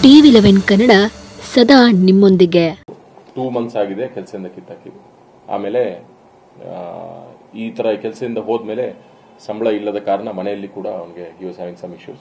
TV eleven Kannada ಸದಾ ನಿಮ್ಮೊಂದಿಗೆ two months ಆಗಿದೆ ಕೆಲಸದಿಂದ ಕಿತ್ತಾಕಿದ್ದು ಆಮೇಲೆ ಆ, ಈ ಥರ ಕೆಲಸದಿಂದ ಹೋದ್ಮೇಲೆ ಸಂಬಳ ಇಲ್ಲದ ಕಾರಣ ಮನೆಯಲ್ಲಿ ಕೂಡ ಅವನಿಗೆ he was having some issues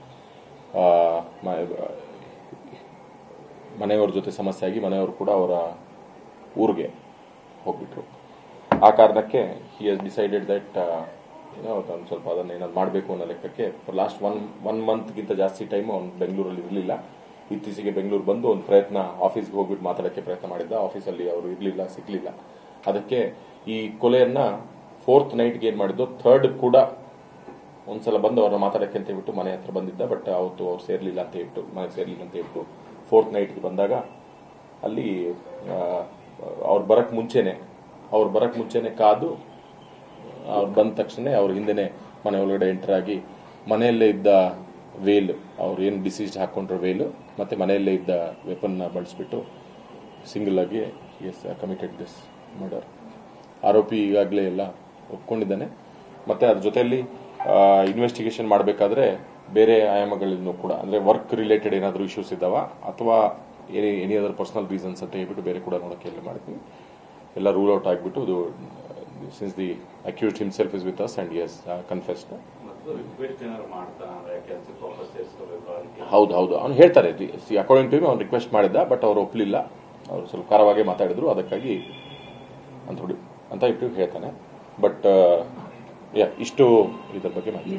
ಮನೆಯವ್ರ ಜೊತೆ ಸಮಸ್ಯೆ ಆಗಿ ಮನೆಯವರು ಕೂಡ ಅವರ ಊರಿಗೆ ಹೋಗ್ಬಿಟ್ರು ಆ ಕಾರಣಕ್ಕೆ ಹಿ ಹಸ್ ಡಿಸೈಡೆಡ್ ದಟ್ ಏನೋ ಒಂದು ಸ್ವಲ್ಪ ಅದನ್ನ ಏನಾದ್ರು ಮಾಡಬೇಕು ಅನ್ನೋ ಲೆಕ್ಕಕ್ಕೆ ಫಾರ್ ಲಾಸ್ಟ್ ಒನ್ ಒನ್ ಮಂತ್ಗಿಂತ ಜಾಸ್ತಿ ಟೈಮ್ ಅವ್ನು ಬೆಂಗಳೂರಲ್ಲಿ ಇರಲಿಲ್ಲ ಇತ್ತೀಚೆಗೆ ಬೆಂಗಳೂರು ಬಂದು ಒಂದು ಪ್ರಯತ್ನ ಆಫೀಸ್ಗೆ ಹೋಗ್ಬಿಟ್ಟು ಮಾತಾಡೋಕ್ಕೆ ಪ್ರಯತ್ನ ಮಾಡಿದ್ದ ಆಫೀಸಲ್ಲಿ ಅವರು ಇರಲಿಲ್ಲ ಸಿಗ್ಲಿಲ್ಲ ಅದಕ್ಕೆ ಈ ಕೊಲೆಯನ್ನ ಫೋರ್ತ್ ನೈಟ್ಗೆ ಏನ್ ಮಾಡಿದ್ದು ಥರ್ಡ್ ಕೂಡ ಒಂದ್ಸಲ ಬಂದು ಅವ್ರನ್ನ ಮಾತಾಡಕ್ಕೆ ಅಂತ ಹೇಳ್ಬಿಟ್ಟು ಮನೆ ಹತ್ರ ಬಂದಿದ್ದ ಬಟ್ ಅವತ್ತು ಅವ್ರು ಸೇರ್ಲಿಲ್ಲ ಅಂತ ಹೇಳ್ಬಿಟ್ಟು ಮನೆಗೆ ಸೇರ್ಲಿಲ್ಲ ಅಂತ ಹೇಳ್ಬಿಟ್ಟು ಫೋರ್ತ್ ನೈಟ್ಗೆ ಬಂದಾಗ ಅಲ್ಲಿ ಅವ್ರು ಬರಕ್ ಮುಂಚೆನೆ ಅವ್ರು ಬರಕ್ ಮುಂಚೆನೆ ಕಾದು ಅವ್ರು ಬಂದ ತಕ್ಷಣ ಅವ್ರ ಹಿಂದೆನೆ ಮನೆ ಒಳಗಡೆ ಎಂಟರ್ ಆಗಿ ಮನೆಯಲ್ಲೇ ಇದ್ದ ವೇಲ್ ಅವ್ರು ಏನು ಡಿಸೀಸ್ ಹಾಕೊಂಡ್ರ ವೇಲು ಮತ್ತೆ ಮನೆಯಲ್ಲೇ ಇದ್ದ ವೆಪನ್ ಬಳಸ್ಬಿಟ್ಟು ಸಿಂಗಲ್ ಆಗಿ ಎಸ್ ಕಮಿಟೆಡ್ ದಿಸ್ ಮರ್ಡರ್ ಆರೋಪಿ ಈಗಾಗಲೇ ಎಲ್ಲ ಒಪ್ಕೊಂಡಿದ್ದಾನೆ ಮತ್ತೆ ಅದ್ರ ಜೊತೆಯಲ್ಲಿ ಇನ್ವೆಸ್ಟಿಗೇಷನ್ ಮಾಡಬೇಕಾದ್ರೆ ಬೇರೆ ಆಯಾಮಗಳಿಂದ ಕೂಡ ಅಂದ್ರೆ ವರ್ಕ್ ರಿಲೇಟೆಡ್ ಏನಾದರೂ ಇಶ್ಯೂಸ್ ಇದ್ದಾವ ಅಥವಾ any any other personal reasons ಅಂತ ಹೇಳ್ಬಿಟ್ಟು ಬೇರೆ ಕೂಡ ನೋಡೋಕೆ ಎಲ್ಲ ಮಾಡ್ತೀವಿ ಎಲ್ಲ ರೂಲ್ ಔಟ್ ಆಗಿಬಿಟ್ಟು ಇದು since the accused himself is with us and has confessed ಮತ್ತು ರಿಕ್ವೆಸ್ಟ್ ಏನಾದ್ರು ಮಾಡ್ತಾ ಅಂದ್ರೆ ಕೆಲಸಕ್ಕೆ ವಾಪಸ್ ಸೇರಿಸ್ಕೋಬೇಕು ಅದಕ್ಕೆ ಹೌದು ಹೌದು ಅವ್ನು ಹೇಳ್ತಾರೆ ಅಕಾರ್ಡಿಂಗ್ ಟು ಅವ್ನು ರಿಕ್ವೆಸ್ಟ್ ಮಾಡಿದ್ದ ಬಟ್ ಅವ್ರು ಒಪ್ಪಲಿಲ್ಲ ಅವ್ರು ಸ್ವಲ್ಪ ಖಾರವಾಗೇ ಮಾತಾಡಿದ್ರು ಅದಕ್ಕಾಗಿ ಅಂತ ಹುಡಿ ಅಂತ ಇಟ್ಟು ಹೇಳ್ತಾನೆ ಬಟ್ ಯಾ ಇಷ್ಟು ಇದ್ರ ಬಗ್ಗೆ ಮಾಹಿತಿ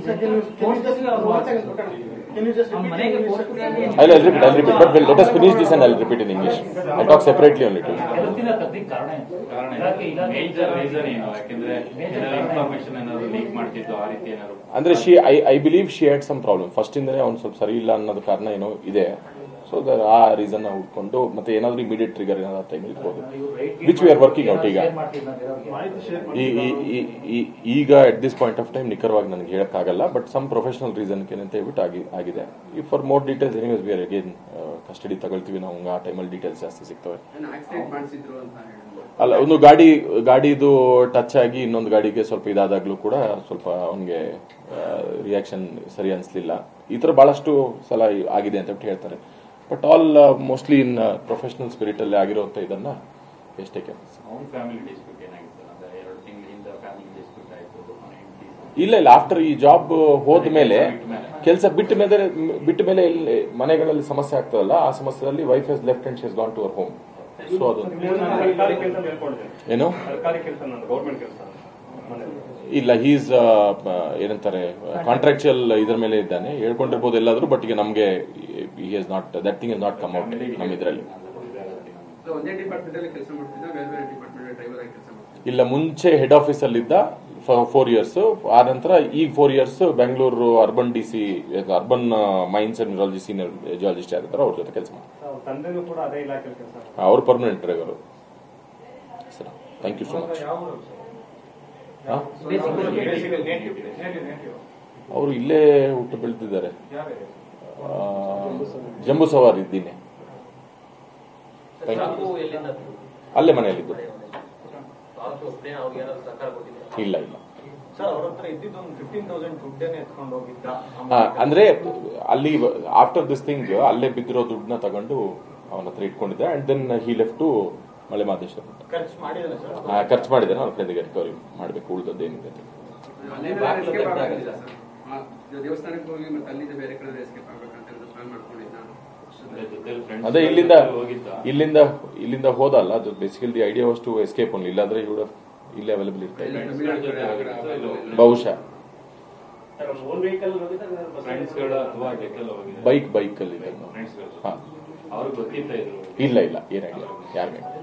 I'll, I'll repeat, I'll repeat, but well, let us finish this and I'll repeat in English. I'll talk separately only to you. ಇವತ್ತಿನ ಕದ್ದಿಗೆ ಕಾರಣ ಏನು? ಕಾರಣ ಇಲಾಖೆ ಇಲಾಖೆ ಮೇಜರ್ ರೀಸನ್ ಏನು ಯಾಕೆಂದ್ರೆ ಇನ್ಫಾರ್ಮೇಶನ್ ಏನಾದ್ರು ಲೀಕ್ ಮಾಡ್ತಿದ್ದು ಆ ರೀತಿ ಏನಾದ್ರು ಅಂದ್ರೆ she I I believe she had some problem first ಇಂದನೇ ಅವ್ನು ಸ್ವಲ್ಪ ಸರಿ ಇಲ್ಲ ಅನ್ನೋದು ಕಾರಣ ಏನೋ ಇದೆ ಸೊ ಆ ರೀಸನ್ ಹುಡ್ಕೊಂಡು ಮತ್ತೆ ಏನಾದ್ರೂ ಇಮಿಡಿಯೇಟ್ ಟ್ರಿಗರ್ ಏನಾದ್ರು ಟೈಮ್ ಇರ್ಬೋದು which we are working out ಈಗ ಶೇರ್ ಮಾಡ್ತಿದ್ದ ಬೇರೆಯವ್ರಿಗೆ. ಈ- ಈ- ಈ- ಈ- ಈಗ at this point of time ನಿಖರವಾಗಿ ನನಗೆ ಹೇಳಕ್ಕಾಗಲ್ಲ ಬಟ್ ಸಮ್ ಪ್ರೊಫೆಷನಲ್ ರೀಸನ್ ಏನಂತ ಹೇಳ್ಬಿಟ್ಟು ಆಗಿ ಆಗಿದೆ ಈ for more details anyways we are again custody ತಗೊಳ್ತೀವಿ ನಾವು ಆ ಟೈಮಲ್ಲಿ ಡೀಟೇಲ್ಸ್ ಜಾಸ್ತಿ ಸಿಗ್ತವೆ ಆಕ್ಸಿಡೆಂಟ್ ಮಾಡಿಸಿದ್ರು ಅಂತ ಹೇಳಿದ್ರು ಅಲ್ಲ ಒಂದು ಗಾಡಿ ಗಾಡಿದು ಟಚ್ ಆಗಿ ಇನ್ನೊಂದು ಗಾಡಿಗೆ ಸ್ವಲ್ಪ ಇದಾದಾಗ್ಲೂ ಕೂಡ ಸ್ವಲ್ಪ ಅವನಿಗೆ ರಿಯಾಕ್ಷನ್ ಸರಿ ಅನ್ಸ್ಲಿಲ್ಲ ಈ ತರ ಬಹಳಷ್ಟು ಸಲ ಆಗಿದೆ ಅಂತ ಹೇಳ್ಬಿಟ್ಟು ಹೇಳ್ತಾರೆ but all mostly in professional spirit ಅಲ್ಲಿ ಆಗಿರುವಂತ ಇದನ್ನ ಎಷ್ಟೇ ಕೆಲಸ ಅವ್ನ ಫ್ಯಾಮಿಲಿ ಡಿಸ್ಪ್ಯೂಟ್ ಏನಾಗಿತ್ತು ಅಂದ್ರೆ ಎರಡು ತಿಂಗಳಿಂದ ಫ್ಯಾಮಿಲಿ ಡಿಸ್ಪ್ಯೂಟ್ ಆಯ್ತು ಮನೆ ಹೆಂಡ್ತಿ ಇಲ್ಲ ಇಲ್ಲ ಆಫ್ಟರ್ ಈ ಜಾಬ್ ಹೋದ್ಮೇಲೆ ಕೆಲಸ ಬಿಟ್ಟ ಮೇಲೆ ಬಿಟ್ಟ ಮೇಲೆ ಇಲ್ಲಿ ಮನೆಗಳಲ್ಲಿ ಸಮಸ್ಯೆ ಆಗ್ತದಲ್ಲ ಆ ಸಮಸ್ಯೆಯಲ್ಲಿ wife has left and she's gone to her home so ಅದು ಸರ್ಕಾರಿ ಕೆಲಸ ಹೇಳ್ಕೊಂಡಿದ್ದೇನೆ ಏನು ಸರ್ಕಾರಿ ಕೆಲಸ ನಂದು ಗೌರ್ಮೆಂಟ್ ಕೆಲಸ ಮನೇಲಿ ಇಲ್ಲ ಹೀಸ್ ಏನಂತಾರೆ ಕಾಂಟ್ರಾಕ್ಚುಯಲ್ ಇದ್ರ ಮೇಲೆ ಇದ್ದಾನೆ ಹೇಳ್ಕೊಂಡಿರ್ಬೋದು ಎಲ್ಲಾದ್ರೂ ಬಟ್ ಈಗ ನಮಗೆ he not that thing is not come out ನಮ್ಮ ಇದರಲ್ಲಿ So, ಒಂದೇ ಡಿಪಾರ್ಟ್ಮೆಂಟ್ ಅಲ್ಲಿ ಕೆಲಸ ಮಾಡ್ತಿದ್ದ ಬೇರೆ ಬೇರೆ ಡಿಪಾರ್ಟ್ಮೆಂಟ್ ಡ್ರೈವರ್ ಆಗಿ ಕೆಲಸ ಮಾಡ್ತಿದ್ದ ಇಲ್ಲ ಮುಂಚೆ ಹೆಡ್ ಆಫೀಸ್ ಅಲ್ಲಿ ಇದ್ದ ಫೋರ್ ಇಯರ್ಸ್ ಆ ನಂತರ ಈಗ four years Bengaluru urban D C urban mines and geology senior geologist ಯಾರಿದ್ದಾರೆ ಅವ್ರ ಜೊತೆ ಕೆಲಸ ಮಾಡಿ ಅವ್ರ ತಂದೆನೂ ಕೂಡ ಅದೇ ಇಲಾಖೆಯಲ್ಲಿ ಕೆಲಸ ಅವ್ರು permanent driver sir thank you so much ಅವರು ಇಲ್ಲೇ ಹುಟ್ಟು ಬೆಳೆದಿದ್ದಾರೆ ಆ, ಜಂಬೂ ಸವಾರ್ ಇದ್ದೀನಿ Thank you. ಅಲ್ಲೇ ಮನೆಯಲ್ಲಿದ್ದು ಇಲ್ಲ ಇಲ್ಲ ಸರ್ ಅವ್ರ ಹತ್ರ ಇದ್ದಿದ್ದು ಒಂದು ಫಿಫ್ಟೀನ್ ತೌಸಂಡ್ ದುಡ್ಡೇನೆ ಎತ್ಕೊಂಡು ಹೋಗಿದ್ದ ಆ, ಅಂದ್ರೆ ಅಲ್ಲಿ ಆಫ್ಟರ್ ದಿಸ್ ಥಿಂಗ್ ಅಲ್ಲೇ ಬಿದ್ದಿರೋ ದುಡ್ಡನ್ನ ತಗೊಂಡು ಅವನ ಹತ್ರ ಇಟ್ಕೊಂಡಿದ್ದೆ and then he left to Male Mahadeshwara ಅಂತ ಖರ್ಚು ಮಾಡಿದ್ರೆ ಸರ್ ಆ, ಖರ್ಚು ಮಾಡಿದ್ದೇನೆ ಅವ್ರ ಕಡೆಗೆ ರಿಕವರಿ ಮಾಡಬೇಕು ಉಳಿದದ್ದೇನಿದೆ ಅಂತ. ಅಲ್ಲಿಂದ ಎಸ್ಕೇಪ್ ಆಗಲಿಲ್ಲ ಸರ್ ಆ, ದೇವಸ್ಥಾನಕ್ಕೆ ಹೋಗಿ ಮತ್ತೆ ಅಲ್ಲಿಂದ ಬೇರೆ ಕಡೆ ಎಸ್ಕೇಪ್ ಆಗ್ಬೇಕಂತ ಪ್ಲಾನ್ ಮಾಡ್ಕೊಂಡಿದ್ದ ಜೊತೆಲಿ ಫ್ರೆಂಡ್ಸ್ ಅದೇ ಇಲ್ಲಿಂದ ಹೋಗಿದ್ದ ಇಲ್ಲಿಂದ ಇಲ್ಲಿಂದ ಹೋದಲ್ಲ ಅದು basically the idea was to escape only ಇಲ್ಲಾಂದ್ರೆ ಇವ್ರ ಇಲ್ಲೇ ಅವೈಲೇಬಲ್ ಇರ್ತಾ ಇಲ್ಲ, ಇದೆ ತಮಿಳ್ನಾಡು ಕಡೆ ಆ ಕಡೆ available ಇಲ್ಲ. ಬಹುಶಃ ಓನ್ ವೆಹಿಕಲ್ ಹೋಗಿದ್ದ ಫ್ರೆಂಡ್ಸ್ ಗಳ ಅಥವಾ ಜೊತೆಲ್ಲ ಹೋಗಿದ್ದ ಬೈಕ್ ಬೈಕ್ ಅಲ್ಲಿ ಇದೆ ಫ್ರೆಂಡ್ಸ್ ಹಾ ಅವ್ರಿಗೆ ಗೊತ್ತಿತ್ತ ಇದು ಇಲ್ಲ ಇಲ್ಲ ಏನಾಗಿಲ್ಲ ಯಾರಿಗೆ